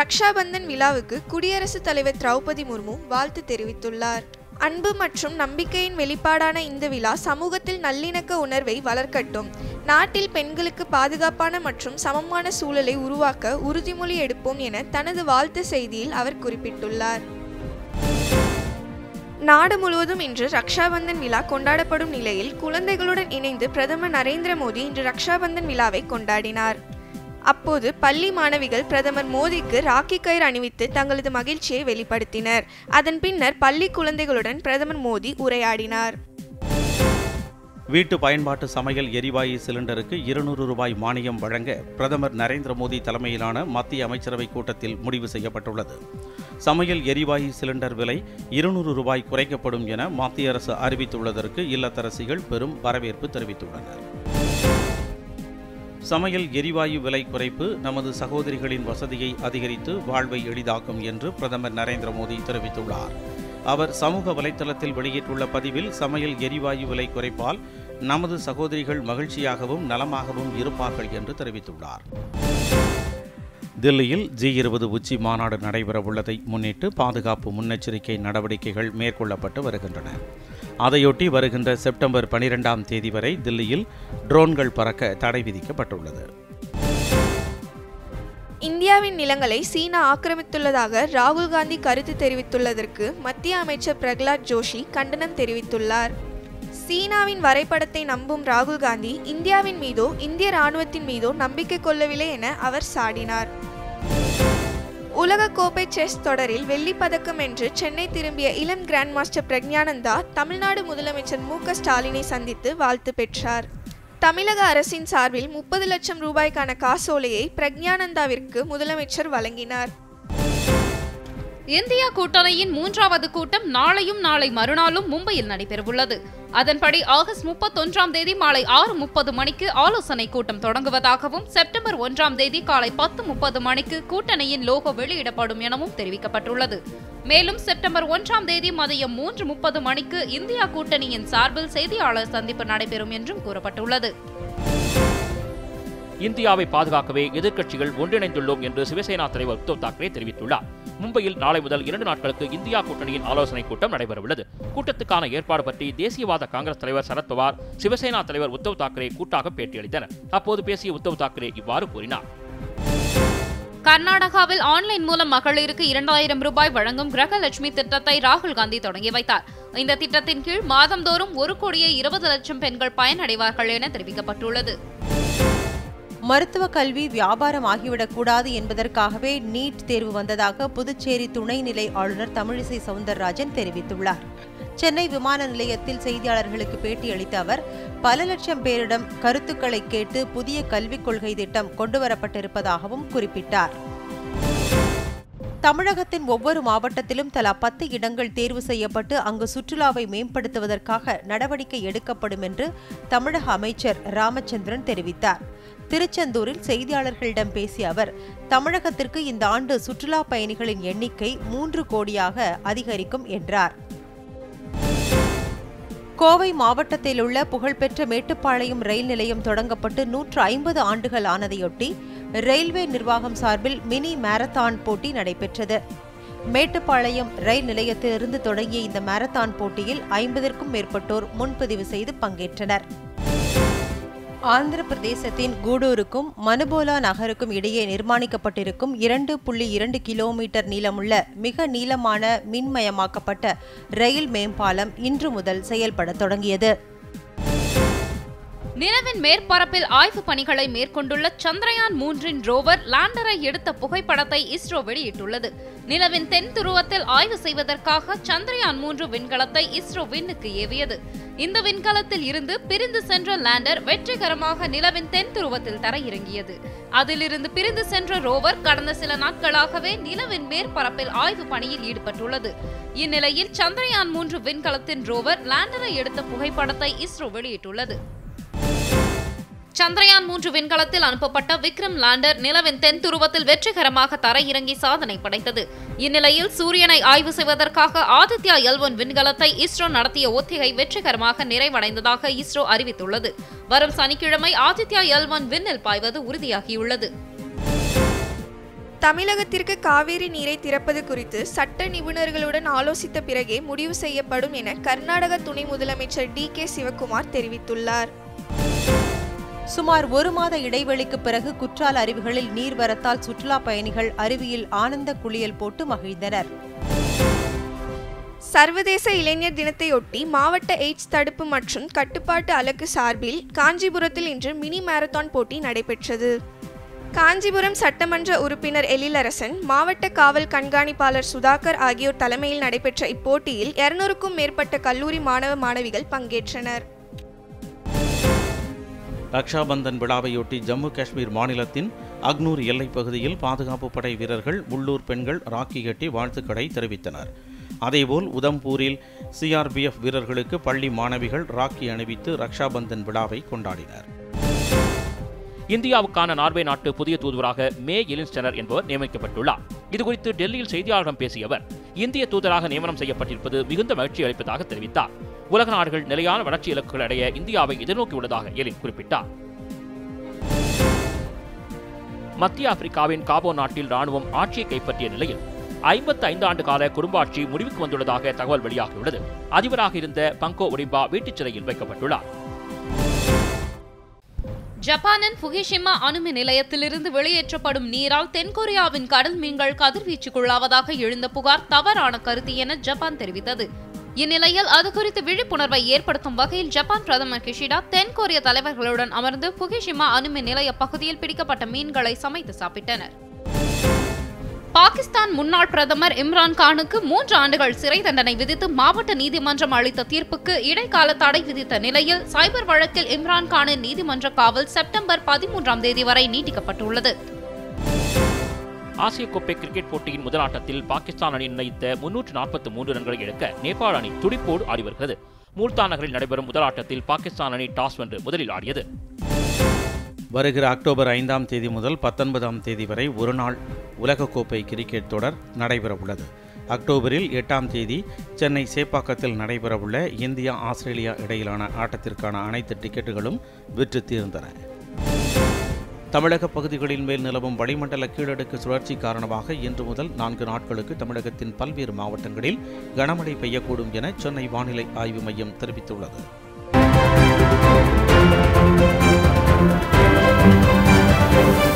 ரக்ஷாபந்தன் விழாவுக்கு குடியரசுத் தலைவர் திரௌபதி முர்மு வாழ்த்து தெரிவித்துள்ளார் அன்பு மற்றும் நம்பிக்கையின் வெளிப்பாடான இந்த விழா சமூகத்தில் நல்லிணக்க உணர்வை வளர்க்கட்டும் நாட்டில் பெண்களுக்கு பாதுகாப்பான மற்றும் சமமான சூழலை உருவாக்க உறுதிமொழி எடுப்போம் என தனது வாழ்த்து செய்தியில் அவர் குறிப்பிட்டுள்ளார் நாடு முழுவதும் இன்று ரக்ஷாபந்தன் விழா கொண்டாடப்படும் நிலையில் குழந்தைகளுடன் இணைந்து பிரதமர் நரேந்திர மோடி இன்று ரக்ஷாபந்தன் விழாவை கொண்டாடினார் அப்போது பள்ளி மாணவிகள் பிரதமர் மோடிக்கு ராக்கி கயிறு அணிவித்து தங்களது மகிழ்ச்சியை வெளிப்படுத்தினர் அதன் பின்னர் பள்ளி குழந்தைகளுடன் பிரதமர் மோடி உரையாடினார் வீட்டு பயன்பாட்டு சமையல் எரிவாயு சிலிண்டருக்கு இருநூறு ரூபாய் மானியம் வழங்க பிரதமர் நரேந்திர மோடி தலைமையிலான மத்திய அமைச்சரவை கூட்டத்தில் முடிவு செய்யப்பட்டுள்ளது சமையல் எரிவாயு சிலிண்டர் விலை இருநூறு ரூபாய் குறைக்கப்படும் என மத்திய அரசு அறிவித்துள்ளதற்கு இல்லத்தரசிகள் பெரும் வரவேற்பு தெரிவித்துள்ளனர் சமையல் எரிவாயு விலை குறைப்பு நமது சகோதரிகளின் வசதியை அதிகரித்து வாழ்வை எளிதாக்கும் என்று பிரதமர் நரேந்திர மோடி தெரிவித்துள்ளார் அவர் சமூக வலைத்தளத்தில் வெளியிட்டுள்ள பதிவில் சமையல் எரிவாயு விலை குறைப்பால் நமது சகோதரிகள் மகிழ்ச்சியாகவும் நலமாகவும் இருப்பார்கள் என்று தெரிவித்துள்ளார் தில்லியில் ஜி இருபது உச்சி மாநாடு நடைபெறவுள்ளதை முன்னிட்டு பாதுகாப்பு முன்னெச்சரிக்கை நடவடிக்கைகள் மேற்கொள்ளப்பட்டு வருகின்றன அதையொட்டி வருகின்ற செப்டம்பர் பனிரெண்டாம் தேதி வரை தில்லியில் ட்ரோன்கள் பறக்க தடை விதிக்கப்பட்டுள்ளது இந்தியாவின் நிலங்களை சீனா ஆக்கிரமித்துள்ளதாக ராகுல் காந்தி கருத்து தெரிவித்துள்ளதற்கு மத்திய அமைச்சர் பிரகலாத் ஜோஷி கண்டனம் தெரிவித்துள்ளார் சீனாவின் வரைபடத்தை நம்பும் ராகுல் காந்தி இந்தியாவின் மீதோ இந்திய ராணுவத்தின் மீதோ நம்பிக்கை கொள்ளவில்லை என அவர் சாடினார் உலகக்கோப்பை செஸ் தொடரில் வெள்ளிப் பதக்கம் என்று சென்னை திரும்பிய இளம் கிராண்ட் மாஸ்டர் பிரக்ஞானந்தா தமிழ்நாடு முதலமைச்சர் மு க ஸ்டாலினை சந்தித்து வாழ்த்து பெற்றார் தமிழக அரசின் சார்பில் முப்பது லட்சம் ரூபாய்க்கான காசோலையை பிரக்ஞானந்தாவிற்கு முதலமைச்சர் வழங்கினார் இந்தியா கூட்டணியின் மூன்றாவது கூட்டம் நாளையும் நாளை மறுநாளும் மும்பையில் நடைபெறவுள்ளது அதன்படி ஆகஸ்ட் முப்பத்தொன்றாம் தேதி மாலை ஆறு முப்பது மணிக்கு ஆலோசனை கூட்டம் தொடங்குவதாகவும் செப்டம்பர் ஒன்றாம் தேதி காலை பத்து முப்பது மணிக்கு கூட்டணியின் லோகோ வெளியிடப்படும் எனவும் தெரிவிக்கப்பட்டுள்ளது மேலும் செப்டம்பர் ஒன்றாம் தேதி மதியம் மூன்று முப்பது மணிக்கு இந்தியா கூட்டணியின் சார்பில் செய்தியாளர் சந்திப்பு நடைபெறும் என்றும் கூறப்பட்டுள்ளது இந்தியாவை பாதுகாக்கவே எதிர்க்கட்சிகள் ஒன்றிணைந்துள்ளோம் என்று சிவசேனா தலைவர் உத்தவ் தாக்கரே தெரிவித்துள்ளார் மும்பையில் நாளை முதல் இரண்டு நாட்களுக்கு இந்தியா கூட்டணியின் ஆலோசனைக் கூட்டம் நடைபெறவுள்ளது கூட்டத்துக்கான ஏற்பாடு பற்றி தேசியவாத காங்கிரஸ் தலைவர் சரத்பவார் சிவசேனா தலைவர் உத்தவ் தாக்கரே கூட்டாக பேட்டியளித்தனர் அப்போது பேசிய உத்தவ் தாக்கரே இவ்வாறு கூறினார் கர்நாடகாவில் ஆன்லைன் மூலம் மகளிருக்கு இரண்டாயிரம் ரூபாய் வழங்கும் கிரகலட்சுமி திட்டத்தை ராகுல் காந்தி தொடங்கி வைத்தார் இந்த திட்டத்தின் கீழ் மாதந்தோறும் ஒரு கோடியே இருபது லட்சம் பெண்கள் பயனடைவார்கள் என தெரிவிக்கப்பட்டுள்ளது மருத்துவ கல்வி வியாபாரம் ஆகிவிடக்கூடாது என்பதற்காகவே நீட் தேர்வு வந்ததாக புதுச்சேரி துணைநிலை ஆளுநர் தமிழிசை சவுந்தரராஜன் தெரிவித்துள்ளார் சென்னை விமான நிலையத்தில் செய்தியாளர்களுக்கு பேட்டியளித்த அவர் பல லட்சம் பேரிடம் கருத்துக்களை கேட்டு புதிய கல்விக் கொள்கை திட்டம் கொண்டுவரப்பட்டிருப்பதாகவும் குறிப்பிட்டார் தமிழகத்தின் ஒவ்வொரு மாவட்டத்திலும் தலா பத்து இடங்கள் தேர்வு செய்யப்பட்டு அங்கு சுற்றுலாவை மேம்படுத்துவதற்காக நடவடிக்கை எடுக்கப்படும் என்று தமிழக அமைச்சர் ராமச்சந்திரன் தெரிவித்தார் திருச்செந்தூரில் செய்தியாளர்களிடம் பேசிய அவர் தமிழகத்திற்கு இந்த ஆண்டு சுற்றுலா பயணிகளின் எண்ணிக்கை மூன்று கோடியாக அதிகரிக்கும் என்றார் கோவை மாவட்டத்தில் உள்ள புகழ்பெற்ற மேட்டுப்பாளையம் ரயில் நிலையம் தொடங்கப்பட்டு நூற்று ஐம்பது ஆண்டுகள் ஆனதையொட்டி ரயில்வே நிர்வாகம் சார்பில் மினி மாரத்தான் போட்டி நடைபெற்றது மேட்டுப்பாளையம் ரயில் நிலையத்திலிருந்து தொடங்கிய இந்த மாரத்தான் போட்டியில் ஐம்பதற்கும் மேற்பட்டோர் முன்பதிவு செய்து பங்கேற்றனர் ஆந்திர பிரதேசத்தின் கூடூருக்கும் மனுபோலா நகருக்கும் இடையே நிர்மாணிக்கப்பட்டிருக்கும் இரண்டு புள்ளி இரண்டு கிலோமீட்டர் நீளமுள்ள மிக நீளமான மின்மயமாக்கப்பட்ட ரயில் மேம்பாலம் இன்று முதல் செயல்படத் தொடங்கியது நிலவின் மேற்பரப்பில் ஆய்வு பணிகளை மேற்கொண்டுள்ள சந்திரயான் மூன்றின் ரோவர் லாண்டரை எடுத்த புகைப்படத்தை இஸ்ரோ வெளியிட்டுள்ளது நிலவின் தென் துருவத்தில் ஆய்வு செய்வதற்காக சந்திரயான் மூன்று விண்கலத்தை இஸ்ரோ விண்ணுக்கு ஏவியது இந்த விண்கலத்தில் இருந்து பிரிந்து சென்ற லேண்டர் வெற்றிகரமாக நிலவின் தென் துருவத்தில் தரையிறங்கியது அதிலிருந்து பிரிந்து சென்ற ரோவர் கடந்த சில நாட்களாகவே நிலவின் மேற்பரப்பில் ஆய்வு பணியில் ஈடுபட்டுள்ளது இந்நிலையில் சந்திரயான் மூன்று விண்கலத்தின் ரோவர் லேண்டரை எடுத்த புகைப்படத்தை இஸ்ரோ வெளியிட்டுள்ளது சந்திரயான் மூன்று விண்கலத்தில் அனுப்பப்பட்ட விக்ரம் லேண்டர் நிலவின் தென் துருவத்தில் வெற்றிகரமாக தரையிறங்கி சாதனை படைத்தது இந்நிலையில் சூரியனை ஆய்வு செய்வதற்காக ஆதித்யா எல் ஒன் விண்கலத்தை இஸ்ரோ நடத்திய ஒத்திகை வெற்றிகரமாக நிறைவடைந்ததாக இஸ்ரோ அறிவித்துள்ளது வரும் சனிக்கிழமை ஆதித்யா எல் ஒன் விண்ணில் பாய்வது உறுதியாகியுள்ளது தமிழகத்திற்கு காவிரி நீரை திறப்பது குறித்து சட்ட நிபுணர்களுடன் ஆலோசித்த பிறகே முடிவு செய்யப்படும் என கர்நாடக துணை முதலமைச்சர் டி கே சிவக்குமார் தெரிவித்துள்ளார் சுமார் ஒரு மாத இடைவெளிக்கு பிறகு குற்றால அருவிகளில் நீர்வரத்தால் சுற்றுலா பயணிகள் அருவியில் ஆனந்த குளியல் போட்டு மகிழ்ந்தனர் சர்வதேச இளைஞர் தினத்தையொட்டி மாவட்ட எய்ட்ஸ் தடுப்பு மற்றும் கட்டுப்பாட்டு அலகு சார்பில் காஞ்சிபுரத்தில் இன்று மினி மாரத்தான் போட்டி நடைபெற்றது காஞ்சிபுரம் சட்டமன்ற உறுப்பினர் எழிலரசன் மாவட்ட காவல் கண்காணிப்பாளர் சுதாகர் ஆகியோர் தலைமையில் நடைபெற்ற இப்போட்டியில் இருநூறுக்கும் மேற்பட்ட கல்லூரி மாணவ மாணவிகள் பங்கேற்றனர் ரக்ஷாபந்தன் விழாவையொட்டி ஜம்மு காஷ்மீர் மாநிலத்தின் அக்னூர் எல்லைப் பகுதியில் பாதுகாப்பு படை வீரர்கள் உள்ளூர் பெண்கள் ராக்கி கட்டி வாழ்த்துக்களை தெரிவித்தனர் அதேபோல் உதம்பூரில் சிஆர்பிஎஃப் வீரர்களுக்கு பள்ளி மாணவிகள் ராக்கி அணிவித்து ரக்ஷாபந்தன் விழாவை கொண்டாடினர் இந்தியாவுக்கான நார்வே நாட்டு புதிய தூதுவராக மே எலின்ஸ்டனர் என்பவர் நியமிக்கப்பட்டுள்ளார் இதுகுறித்து டெல்லியில் செய்தியாளர்களிடம் பேசிய அவர் இந்திய தூதராக நியமனம் செய்யப்பட்டிருப்பது மிகுந்த மகிழ்ச்சி அளிப்பதாக தெரிவித்தார் உலக நாடுகள் நிலையான வளர்ச்சி இலக்குகள் அடைய இந்தியாவை எதிர்நோக்கியுள்ளதாக எலின் குறிப்பிட்டார் மத்திய ஆப்பிரிக்காவின் காபோ நாட்டில் ராணுவம் ஆட்சியை கைப்பற்றிய நிலையில் ஐம்பத்து ஐந்து ஆண்டு கால குடும்ப ஆட்சி முடிவுக்கு வந்துள்ளதாக தகவல் வெளியாகியுள்ளது அதிபராக இருந்த பங்கோ ஒடிம்பா வீட்டுச் சிறையில் வைக்கப்பட்டுள்ளார் ஜப்பானின் புகிஷிமா அணுமின் நிலையத்திலிருந்து வெளியேற்றப்படும் நீரால் தென்கொரியாவின் கடல் மீன்கள் கதிர்வீச்சுக்குள்ளாவதாக எழுந்த புகார் தவறான கருத்து என ஜப்பான் தெரிவித்தது இந்நிலையில் அது குறித்து விழிப்புணர்வை ஏற்படுத்தும் வகையில் ஜப்பான் பிரதமர் கிஷிடா தென்கொரிய தலைவர்களுடன் அமர்ந்து புகிஷிமா அணுமின் நிலைய பகுதியில் பிடிக்கப்பட்ட மீன்களை சமைத்து சாப்பிட்டனர் பாகிஸ்தான் முன்னாள் பிரதமர் இம்ரான் கானுக்கு மூன்று ஆண்டுகள் சிறை தண்டனை விதித்து மாவட்ட நீதிமன்றம் அளித்த தீர்ப்புக்கு இடைக்கால தடை விதித்த நிலையில் சைபர் வழக்கில் இம்ரான் கானின் நீதிமன்ற காவல் செப்டம்பர் பதிமூன்றாம் தேதி வரை நீட்டிக்கப்பட்டுள்ளது ஆசிய கோப்பை கிரிக்கெட் போட்டியின் முதல் ஆட்டத்தில் பாகிஸ்தான் அணி நிர்ணயித்த முன்னூற்று நாற்பத்தி மூன்று ரன்களை இழக்க நேபாள அணி துடிப்போடு ஆடி வருகிறது மூல்தான் நகரில் நடைபெறும் முதல் ஆட்டத்தில் பாகிஸ்தான் அணி டாஸ் வென்று முதலில் ஆடியது வருகிற அக்டோபர் ஐந்தாம் தேதி முதல் பத்தொன்பதாம் தேதி வரை ஒருநாள் உலகக்கோப்பை கிரிக்கெட் தொடர் நடைபெறவுள்ளது அக்டோபரில் எட்டாம் தேதி சென்னை சேப்பாக்கத்தில் நடைபெறவுள்ள இந்தியா ஆஸ்திரேலியா இடையிலான ஆட்டத்திற்கான அனைத்து டிக்கெட்டுகளும் விற்று தீர்ந்தன தமிழக பகுதிகளின் மேல் நிலவும் வளிமண்டல கீழடுக்கு சுழற்சி காரணமாக இன்று முதல் நான்கு நாட்களுக்கு தமிழகத்தின் பல்வேறு மாவட்டங்களில் கனமழை பெய்யக்கூடும் என சென்னை வானிலை ஆய்வு மையம் தெரிவித்துள்ளது Thank you.